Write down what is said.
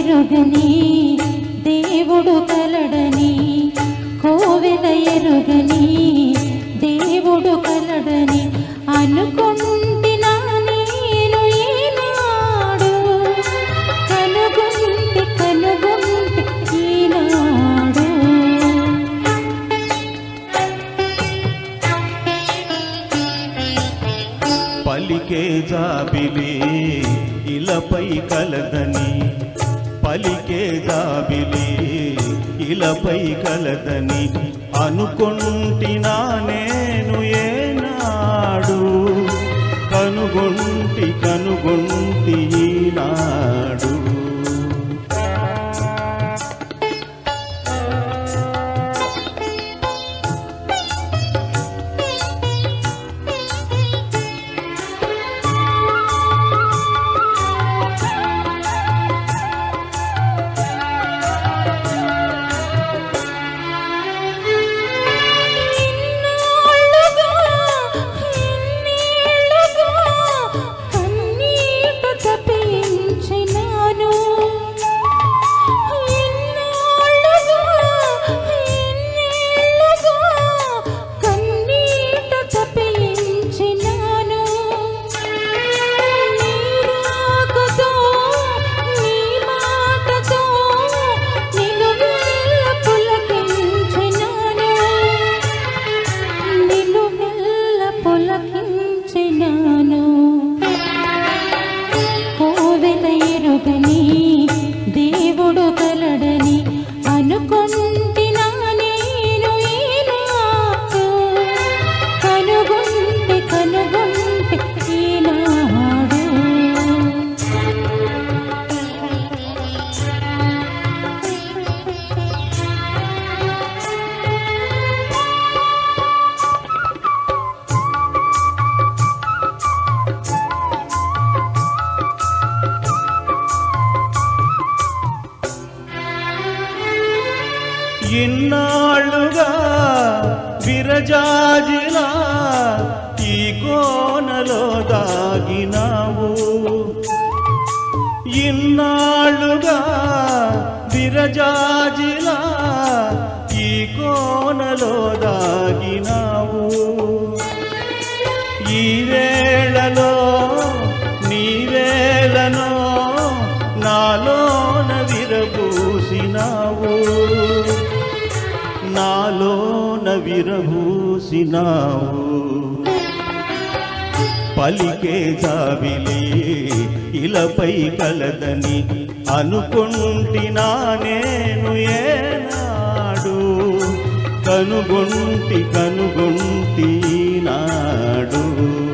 ఎరుగని దేవుడు కలడని కోవెల ఎరుగని దేవుడు కలడని అనుకుంటినా నేను ఈనాడు కనుగొంటి కనుగొంటి ఈనాడు పలికే జాబిలి ఇలపై కలదని పలికే జాబిలి ఇలపై కలదని అనుకుంటినా నేను ఏనాడు కనుగొంటి కనుగొంటి ఈనాడు ఇన్నాళ్ళుగా ఇన్నేళ్ళుగా కన్నీట తప్పించినాను ఇన్నాళ్ళుగా ఇన్నేళ్ళుగా కన్నీట తప్పించినాను నీ రాకతో నీ మాటతో నిలువెల్ల పులకించినాను నిలువెల్ల పులకించినాను కోవెల ఎరుగని దేవుడు కలడని అనుకుంటినా నేను ఈనాడు కనుగొంటి కనుగొంటి ఈనాడు ఇన్నాళ్ళుగా విరజాజిలా ఈ కోనలో దాగినావు ఇన్నాళ్ళుగా విరజాజిలా ఈ కోనలో దాగినావు ఈ వేళలో నీ వేళనో నాలోన విరబూసినావు నాలోన విరబూసినావు పలికే జాబిలి ఇలపై కలదని అనుకుంటినా నేను ఏనాడు కనుగొంటి కనుగొంటి నాడు